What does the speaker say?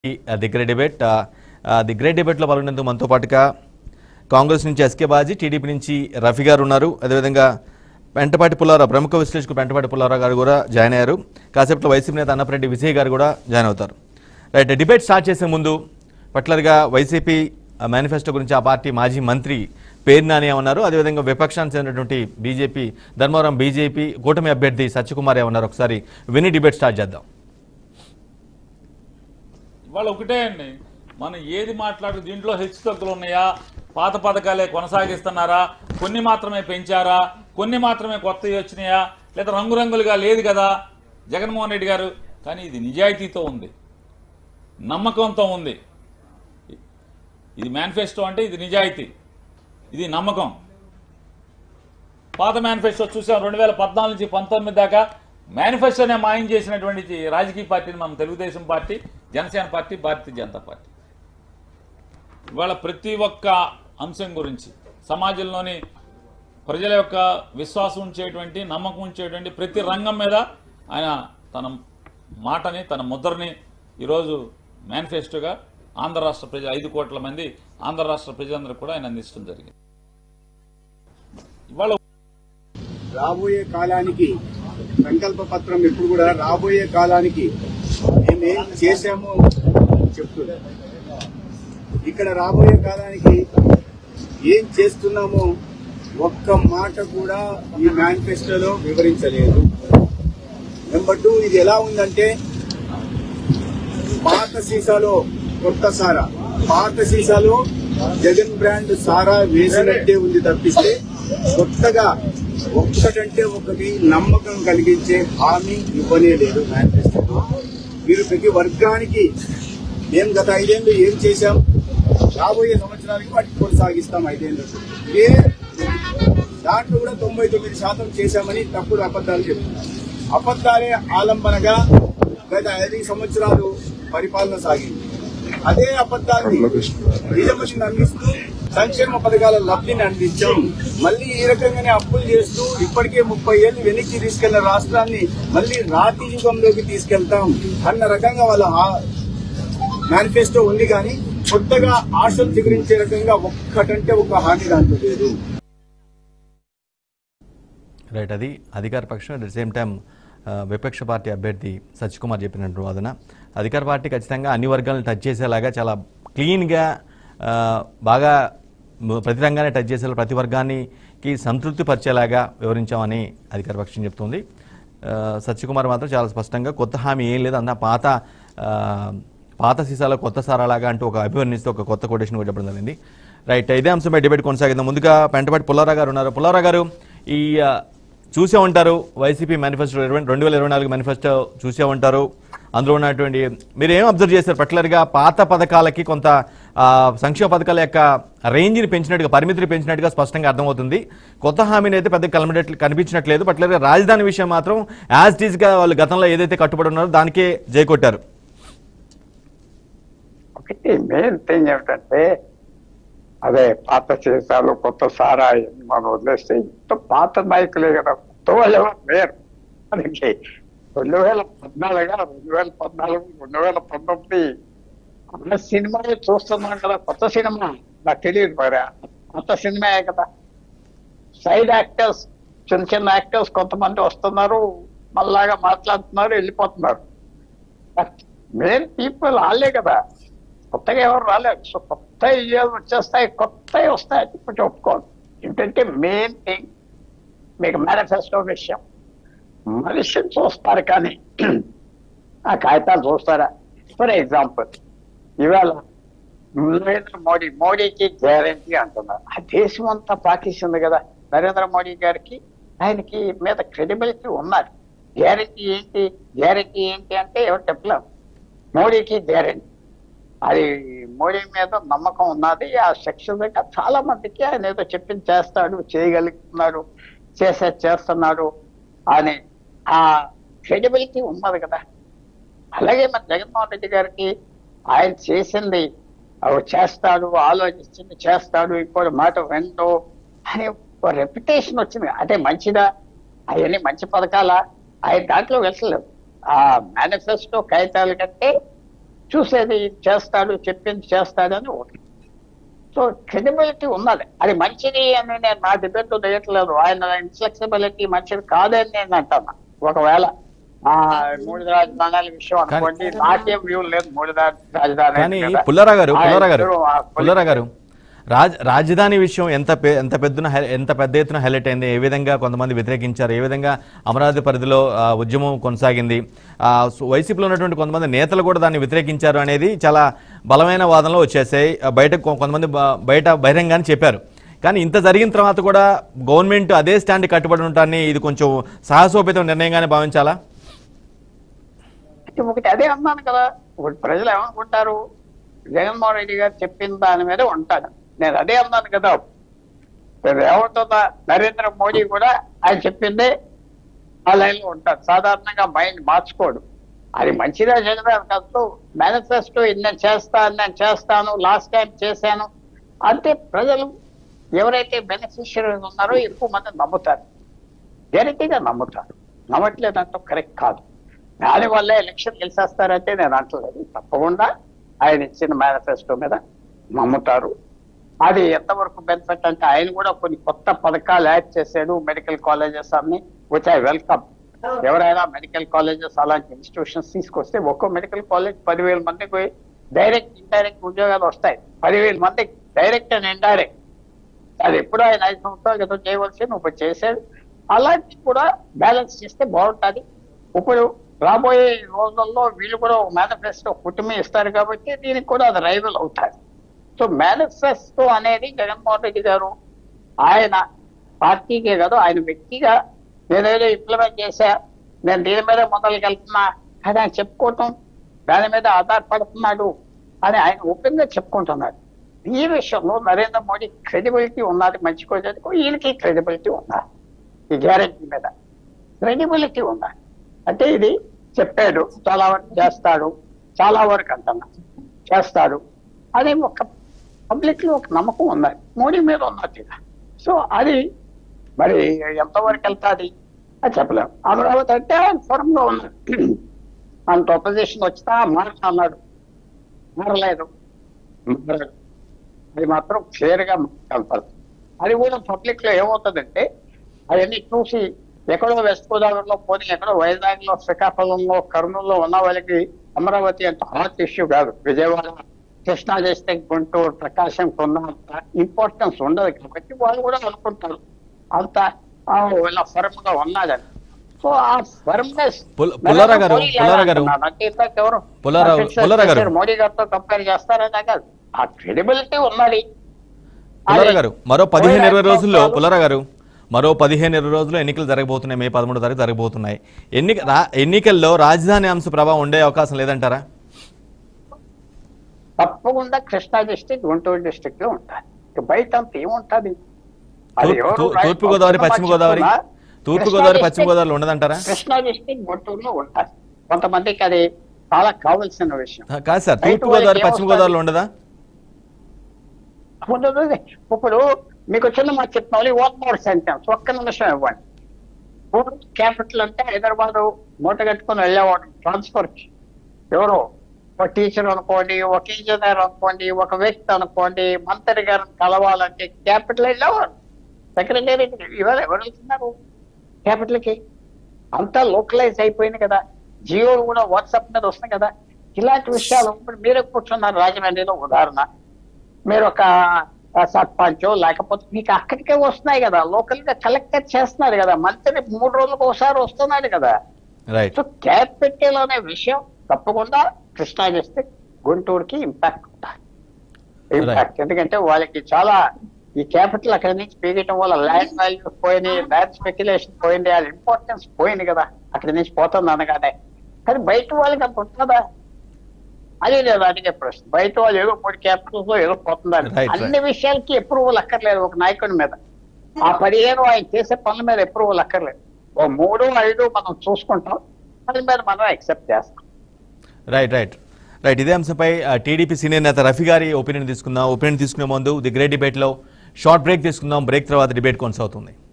The great debate the great డిబేట్లో పాల్గొనేందుకు మనతో పాటుగా కాంగ్రెస్ నుంచి ఎస్కే బాజీ టీడీపీ నుంచి రఫీ గారు ఉన్నారు అదేవిధంగా పెంటపాటి పుల్లారావు ప్రముఖ విశ్లేషకు పెంటపాటి పుల్లారావు గారు కూడా జాయిన్ అయ్యారు కాసేపట్లో వైసీపీ నేత అన్నపరెడ్డి విజయ్ గారు కూడా జాయిన్ అవుతారు రైట్ డిబేట్ స్టార్ట్ చేసే ముందు పర్టికులర్గా వైసీపీ మేనిఫెస్టో గురించి ఆ పార్టీ మాజీ మంత్రి పేరు నాని ఏమన్నారు అదేవిధంగా విపక్షానికి చెందినటువంటి బీజేపీ ధర్మవరం బీజేపీ కూటమి అభ్యర్థి సత్యకుమార్ ఏమన్నారు ఒకసారి విని డిబేట్ స్టార్ట్ చేద్దాం ఇవాళ ఒకటే అండి మనం ఏది మాట్లాడు దీంట్లో హెచ్చుతగ్గులు ఉన్నాయా పాత పథకాలే కొనసాగిస్తున్నారా కొన్ని మాత్రమే పెంచారా కొన్ని మాత్రమే కొత్తవి వచ్చినాయా లేదా రంగురంగులుగా లేదు కదా జగన్మోహన్ రెడ్డి గారు కానీ ఇది నిజాయితీతో ఉంది నమ్మకంతో ఉంది ఇది మేనిఫెస్టో అంటే ఇది నిజాయితీ ఇది నమ్మకం పాత మేనిఫెస్టో చూసాం రెండు వేల పద్నాలుగు నుంచి పంతొమ్మిది దాకా మేనిఫెస్టోనే మాయం చేసినటువంటి రాజకీయ పార్టీని మనం Telugu Desam party Janasena party Bharatiya Janata party ఇవాళ ప్రతి ఒక్క అంశం గురించి సమాజంలోని ప్రజల యొక్క విశ్వాసం ఉంచేటువంటి నమ్మకం ఉంచేటువంటి ప్రతి రంగం మీద ఆయన తన మాటని తన ముద్రని ఈరోజు మేనిఫెస్టోగా ఆంధ్ర రాష్ట్ర ప్రజలు ఐదు కోట్ల మంది ఆంధ్ర రాష్ట్ర ప్రజలందరూ కూడా ఆయన అందించడం జరిగింది ఇవాళ రాబోయే కాలానికి సంకల్ప పత్రం ఎప్పుడు కూడా రాబోయే కాలానికి మేమేం చేశామో చెప్తుంది ఇక్కడ రాబోయే కాలానికి ఏం చేస్తున్నామో ఒక్క మాట కూడా ఈ మేనిఫెస్టోలో వివరించలేదు నెంబర్ టూ ఇది ఎలా ఉందంటే పాత సీసాలో కొత్త సారా పాత సీసాలో జగన్ బ్రాండ్ సారా వేసినట్టే ఉంది తప్పిస్తే కొత్తగా ఒక్కటంటే ఒకటి నమ్మకం కలిగించే హామీ ఇవ్వనే లేదు మేనిఫెస్టోలో మీరు ప్రతి వర్గానికి మేము గత ఐదేళ్లు ఏం చేశాం రాబోయే సంవత్సరాలకి వాటిని కొనసాగిస్తాం ఐదేళ్లు ఏ దాంట్లో కూడా తొంభై తొమ్మిది శాతం చేశామని తప్పుడు అబద్ధాలు చెప్తున్నారు అబద్ధాలే ఆలంబనగా గత ఐదు సంవత్సరాలు పరిపాలన సాగింది అదే అబద్ధాన్ని నిజమని నమ్మిస్తూ సంక్షేమ పథకాల లబ్ధిని అందించాం మళ్ళీ ఈ రకంగానే అప్పులు చేస్తూ ఇప్పటికే ముప్పై ఏళ్ళు వెనక్కి తీసుకెళ్లిన రాష్ట్రాన్ని మళ్ళీ రాతి యుగంలోకి తీసుకెళ్తాం అన్న రకంగా వాళ్ళ ఆ- మేనిఫెస్టో ఉంది కానీ కొత్తగా ఆశలు చిగురించే రకంగా ఒక్కటంటే ఒక హామీ దాంట్లో లేదు రైట్ అది అధికార పక్షం అట్ ద సేమ్ టైం విపక్ష పార్టీ అభ్యర్థి సత్యకుమార్ చెప్పినట్టు వాదన అధికార పార్టీ ఖచ్చితంగా అన్ని వర్గాలను టచ్ చేసేలాగా చాలా క్లీన్గా బాగా మ- ప్రతి రంగాన్ని టచ్ చేసేలా ప్రతి వర్గానికి సంతృప్తి పరిచేలాగా వివరించామని అధికార పక్షం చెప్తుంది ఆ, సత్యకుమార్ మాత్రం చాలా స్పష్టంగా కొత్త హామీ ఏం లేదు అన్న పాత ఆ, పాత సీసాలో కొత్త సారాలాగా అంటూ ఒక అభివర్ణిస్తూ ఒక కొత్త కొటేషన్ కూడా చెప్పడం జరిగింది రైట్ ఇదే అంశంపై డిబేట్ కొనసాగిద్దాం ముందుగా పెంటపాటి పుల్లారావు గారు ఉన్నారు పుల్లారావు గారు ఈ ఆ, చూసే ఉంటారు వైసీపీ మేనిఫెస్టో ఇరవై రెండు వేల ఇరవై నాలుగు మేనిఫెస్టో చూసే ఉంటారు అందులో ఉన్నటువంటి మీరు ఏం అబ్జర్వ్ చేశారు పర్టికులర్గా పాత పథకాలకి కొంత ఆ, సంక్షేమ పథకాల యొక్క రేంజ్ని పెంచినట్టుగా పరిమితిని పెంచినట్టుగా స్పష్టంగా అర్థమవుతుంది కొత్త హామీని అయితే పెద్ద కనిపించట్లేదు కనిపించినట్లేదు పర్టికులర్గా రాజధాని విషయం మాత్రం యాజ్ టీజ్గా వాళ్ళు గతంలో ఏదైతే కట్టుబడి ఉన్నారో దానికే జై కొట్టారు ఒకటి మెయిన్ థింగ్ ఏమిటంటే అదే పాత సీసాలు కొత్త సారా ఇవన్నీ మనం వదిలేస్తే ఇంత పాత నాయకులే కదా కొత్త వాళ్ళు ఎవరు లేరు మనకి రెండు వేల పద్నాలుగు రెండు వేల పద్నాలుగు రెండు వేల పంతొమ్మిది ఆ సినిమాయే చూస్తున్నాం కదా కొత్త సినిమా నాకు తెలియదు మరి కొత్త సినిమాయే కదా సైడ్ యాక్టర్స్ చిన్న చిన్న యాక్టర్స్ కొంతమంది వస్తున్నారు మళ్ళాగా మాట్లాడుతున్నారు వెళ్ళిపోతున్నారు బట్ మెయిన్ పీపుల్ వాళ్ళే కదా కొత్తగా ఎవరు రాలేదు సో కొత్త ఇయ్యాలు వచ్చేస్తాయి కొత్తవి వస్తాయి అని కొంచెం ఒప్పుకోండి ఏంటంటే మెయిన్ థింగ్ మీకు మేనిఫెస్టో విషయం మనిషిని చూస్తారు కానీ ఆ కాగితాలు చూస్తారా ఫర్ ఎగ్జాంపుల్ ఇవాళ నరేంద్ర మోడీ మోడీకి గ్యారంటీ అంటున్నారు ఆ దేశం అంతా పాటిస్తుంది కదా నరేంద్ర మోడీ గారికి ఆయనకి మీద క్రెడిబిలిటీ ఉన్నారు గ్యారంటీ ఏంటి గ్యారంటీ ఏంటి అంటే ఎవరు చెప్పలేం మోడీకి గ్యారంటీ అది మోడీ మీద నమ్మకం ఉన్నది ఆ సెక్షన్ దగ్గర చాలా మందికి ఆయన ఏదో చెప్పింది చేస్తాడు చేయగలుగుతున్నాడు చేసే చేస్తున్నాడు అని ఆ క్రెడిబిలిటీ ఉన్నది కదా అలాగే మన జగన్మోహన్ రెడ్డి గారికి ఆయన చేసింది అవి చేస్తాడు ఆలోచించింది చేస్తాడు ఇప్పుడు మాట వెంటో అని రెప్యుటేషన్ వచ్చింది అంటే మంచిదా అవన్నీ మంచి పథకాలా ఆయన దాంట్లో వెళ్ళలేదు ఆ మేనిఫెస్టో కాగితాల కంటే చూసేది చేస్తాడు చెప్పింది చేస్తాడని ఒకటి సో క్రెడిబిలిటీ ఉన్నది అది మంచిది అని నేను నా డిబేట్ చేయట్లేదు ఆయన ఇన్ఫ్లెక్సిబిలిటీ మంచిది కాదని నేను అంటున్నా ఒకవేళ ఆ మూడు రాజధానుల విషయం అనుకోండి నాకేం వ్యూ లేదు మూడు రా- రాజధాని కానీ మీద. పుల్లారా గారు ఆ పుల్లారా గారు ఇద్దరు ఆ పుల్లారా గారు రాజ్ రాజధాని విషయం ఎంత పె- ఎంత పెద్దన హై- ఎంత పెద్ద ఎత్తున హైలైట్ అయింది ఏ విధంగా కొంతమంది వ్యతిరేకించారు ఏ విధంగా అమరావతి పరిధిలో ఆ, ఉద్యమం కొనసాగింది ఆ, సో వైసీపీలో ఉన్నటువంటి కొంతమంది నేతలు కూడా దాన్ని వ్యతిరేకించారు అనేది చాలా బలమైన వాదనలు వచ్చేసాయి ఆ, బయట కొ- కొంతమంది బ- బయట బహిరంగానే చెప్పారు కానీ ఇంత జరిగిన తర్వాత కూడా గవర్నమెంట్ అదే స్టాండ్ కట్టుబడి ఉంటాన్ని ఇది కొంచెం సాహసోపేత నిర్ణయంగానే భావించాలా అంటే ఒకటి అదే అన్నాను కదా ఒకటి ప్రజలు ఏమనుకుంటారు జగన్మోహన్ రెడ్డి గారు చెప్పిన దాని మీద ఉంటాడు నేను అదే అన్నాను కదా నేను ఏమంటున్నా నరేంద్ర మోడీ కూడా ఆయన చెప్పిందే ఆ లైన్ లో ఉంటాడు సాధారణంగా మైండ్ మార్చుకోడు అది మంచిదా చెడ్డదా కాదు మేనిఫెస్టో ఇది నేను చేస్తాను నేను చేస్తాను లాస్ట్ టైం చేశాను అంటే ప్రజలు ఎవరైతే బెనిఫిషియరీస్ ఉన్నారో ఎక్కువ మంది నమ్ముతారు గ్యారెంటీగా నమ్ముతారు నమ్మట్లేదంటే కరెక్ట్ కాదు దానివల్ల ఎలక్షన్ గెలిచేస్తారంటే నేను అంటలేదు తప్పకుండా ఆయన ఇచ్చిన మేనిఫెస్టో మీద నమ్ముతారు అది ఎంతవరకు బెనిఫిట్ అంటే ఆయన కూడా కొన్ని కొత్త పథకాలు యాడ్ చేశాడు మెడికల్ కాలేజెస్ అన్ని విచ్ ఐ వెల్కమ్ ఎవరైనా మెడికల్ కాలేజెస్ అలాంటి ఇన్స్టిట్యూషన్స్ తీసుకొస్తే ఒక్కో మెడికల్ కాలేజ్ పదివేల మందికి డైరెక్ట్ ఇండైరెక్ట్ ఉద్యోగాలు వస్తాయి పదివేల మందికి డైరెక్ట్ అండ్ ఇండైరెక్ట్ అది ఎప్పుడో ఆయన ఐదు సంవత్సరాలు ఏదో చేయవలసి ఇప్పుడు చేశాడు అలాంటి కూడా బ్యాలెన్స్ చేస్తే బాగుంటుంది ఇప్పుడు రాబోయే రోజుల్లో వీళ్ళు కూడా ఒక మేనిఫెస్టో కుటుంబం ఇస్తారు కాబట్టి దీనికి కూడా అది రైవల్ అవుతారు సో మేనిఫెస్టో అనేది జగన్మోహన్ రెడ్డి గారు ఆయన పార్టీకే కాదు ఆయన వ్యక్తిగా నేనేదో ఇంప్లిమెంట్ చేశా నేను దీని మీద మొదలుకి వెళ్తున్నా అని ఆయన చెప్పుకోవటం దాని మీద ఆధారపడుతున్నాడు అని ఆయన ఓపెన్ గా చెప్పుకుంటున్నాడు ఈ విషయంలో నరేంద్ర మోడీ క్రెడిబిలిటీ ఉన్నది మంచి కోసేందుకు ఈయనకి క్రెడిబిలిటీ ఉన్నది ఈ గ్యారెంటీ మీద క్రెడిబిలిటీ ఉన్నది అంటే ఇది చెప్పాడు చాలా వరకు చేస్తాడు చాలా వరకు అంటున్నా చేస్తాడు అనే ఒక పబ్లిక్ లో ఒక నమ్మకం ఉన్నది మోడీ మీద ఉన్నది ఇక. సో అది మరి ఎంతవరకు వెళ్తాది అది చెప్పలేము అమరావతి అంటే ఆయన ఫోరం లో ఉన్నాడు అంత ఒపోజిషన్ వచ్చినా మారట అన్నాడు మారలేదు మారలేదు అది మాత్రం క్లియర్ గా కనపడుతుంది అది కూడా పబ్లిక్ లో ఏమవుతుందంటే అవన్నీ చూసి ఎక్కడో వెస్ట్ గోదావరిలో పోనీ ఎక్కడో వైజాగ్ లో శ్రీకాకుళంలో కర్నూలులో ఉన్న వాళ్ళకి అమరావతి అంత హాట్ ఇష్యూ కాదు విజయవాడ కృష్ణా డిస్ట్రిక్ట్ గుంటూరు ప్రకాశం కొన్నంత ఇంపార్టెన్స్ ఉండదు కాబట్టి వాళ్ళు కూడా అనుకుంటారు అంత ఆ, వీళ్ళ ఫర్మ్ గా ఉన్నదని సో ఆ ఫర్మ్నెస్ పుల్- పుల్లారా గారు, పుల్లారా గారు. అంటే ఇంతకు ఎవరు పుల్లారా- criticize పుల్లారా గారు. చేశారు, మోడీ గారితో కంపేర్ చేస్తారనే కాదు ఆ క్రెడిబిలిటీ ఉన్నది పుల్లారా అది గారు మరో పదిహేను ఇరవై పోయిన రోజుల్లో సంవత్సరాలు- పుల్లారా గారు మరో పదిహేను ఇరవై రోజుల్లో ఎన్నికలు జరగబోతున్నాయి మే పదమూడో తారీఖు జరగబోతున్నాయి ఎన్నిక రా- ఎన్నికల్లో రాజధాని అంశ ప్రభావం ఉండే అవకాశం లేదంటారా తప్పకుండా కృష్ణా డిస్ట్రిక్ట్ గుంటూరు డిస్ట్రిక్ట్ లో ఉంటాయి ఇక బయట అంత ఏముంటది అది తూర్పు- ఎవరు తూ- రాయి- తూర్పు గోదావరి పశ్చిమ గోదావరి చెప్తున్నా, తూర్పు కృష్ణా గోదావరి పశ్చిమ డిస్ట్రిక్ట్- గోదావరిలో ఉండదంటారా కృష్ణా డిస్ట్రిక్ట్ గుంటూరులో ఉంటాయి కొంతమందికి అది చాలా కావాల్సిన విషయం ఆ, కాదు సార్ బయట తూర్పు వాళ్ళకి గోదావరి పశ్చిమ ఏమొస్తది? గోదావరిలో ఉండదా ఉండదు. ఇప్పుడు మీకు చిన్న మాట చెప్తాను వన్ మోర్ సెంటెన్స్ ఒక్క నిమిషం ఇవ్వండి క్యాపిటల్ అంటే హైదరాబాద్ మూట కట్టుకుని వెళ్ళేవాడు ట్రాన్స్ఫర్ ఎవరు ఒక టీచర్ అనుకోండి ఒక ఇంజనీర్ అనుకోండి ఒక వ్యక్తి అనుకోండి మంత్రి గారిని కలవాలంటే క్యాపిటల్ వెళ్ళేవాడు సెక్రటరీ ఇవాళ ఎవరు వెళ్తున్నారు క్యాపిటల్కి అంతా లోకలైజ్ అయిపోయింది కదా జియో కూడా వాట్సాప్ మీద వస్తుంది కదా ఇలాంటి విషయాలు ఇప్పుడు మీరే కూర్చున్నారు రాజమండ్రిలో ఉదాహరణ మీరు ఒక సర్పంచ్ లేకపోతే మీకు అక్కడికే వస్తున్నాయి కదా లోకల్ గా కలెక్టర్ చేస్తున్నారు కదా మంత్రి మూడు రోజులకు ఒకసారి వస్తున్నాడు కదా రైట్ సో క్యాపిటల్ అనే విషయం తప్పకుండా కృష్ణా డిస్ట్రిక్ట్ గుంటూరుకి ఇంపాక్ట్ ఉంటుంది ఇంపాక్ట్ ఎందుకంటే వాళ్ళకి చాలా ఈ క్యాపిటల్ అక్కడి నుంచి పీగటం వల్ల ల్యాండ్ వాల్యూస్ పోయినాయి ల్యాండ్ స్పెక్యులేషన్ పోయింది వాళ్ళ ఇంపార్టెన్స్ పోయింది కదా అక్కడి నుంచి పోతుంది అనగానే కానీ బయట వాళ్ళకి అంత ఉంటుందా అదే లేదు అడిగే ప్రశ్న బయట వాళ్ళు ఏదో మూడు క్యాపిటల్స్ లో ఏదో పోతున్నారు Right, right. అన్ని విషయాలకి అప్రూవల్ అక్కర్లేదు ఒక నాయకుడి మీద ఆ పదిహేను ఆయన చేసే పనుల మీద అప్రూవల్ అక్కర్లేదు ఓ మూడు ఐదు మనం చూసుకుంటాం దాని మీద మనం యాక్సెప్ట్ చేస్తాం రైట్ రైట్ రైట్ ఇదే అంశంపై ఆ, టీడీపీ సీనియర్ నేత రఫీ గారి ఒపీనియన్ తీసుకుందాం ఒపీనియన్ తీసుకునే ముందు ది గ్రేట్ డిబేట్లో షార్ట్ బ్రేక్ తీసుకుందాం బ్రేక్ తర్వాత డిబేట్ కొనసాగుతుంది